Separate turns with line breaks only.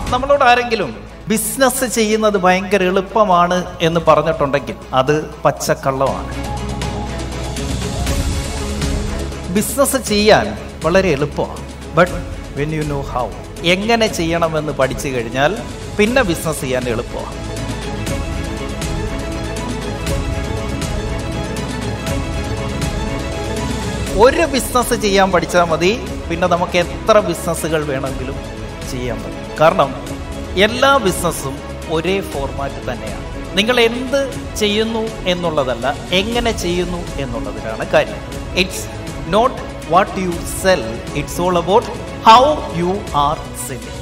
നമ്മളോട് ആരെങ്കിലും ബിസിനസ് ചെയ്യുന്നത് ഭയങ്കര എളുപ്പമാണ് എന്ന് പറഞ്ഞിട്ടുണ്ടെങ്കിൽ അത് പച്ചക്കള്ളമാണ് ബിസിനസ് ചെയ്യാൻ വളരെ എളുപ്പമാണ് but when you know how എങ്ങനെ ചെയ്യണമെന്ന് പഠിച്ചു കഴിഞ്ഞാൽ പിന്നെ ബിസിനസ് ചെയ്യാൻ എളുപ്പമാണ് ഒരു ബിസിനസ് ചെയ്യാൻ പഠിച്ചാൽ മതി പിന്നെ നമുക്ക് എത്ര ബിസിനസ്സുകൾ വേണമെങ്കിലും ചെയ്യാൻ പറ്റും കാരണം എല്ലാ ബിസിനസ്സും ഒരേ ഫോർമാറ്റ് തന്നെയാണ് നിങ്ങൾ എന്ത് ചെയ്യുന്നു എന്നുള്ളതല്ല എങ്ങനെ ചെയ്യുന്നു എന്നുള്ളതിലാണ് കാര്യം it's not what you sell it's all about how you are selling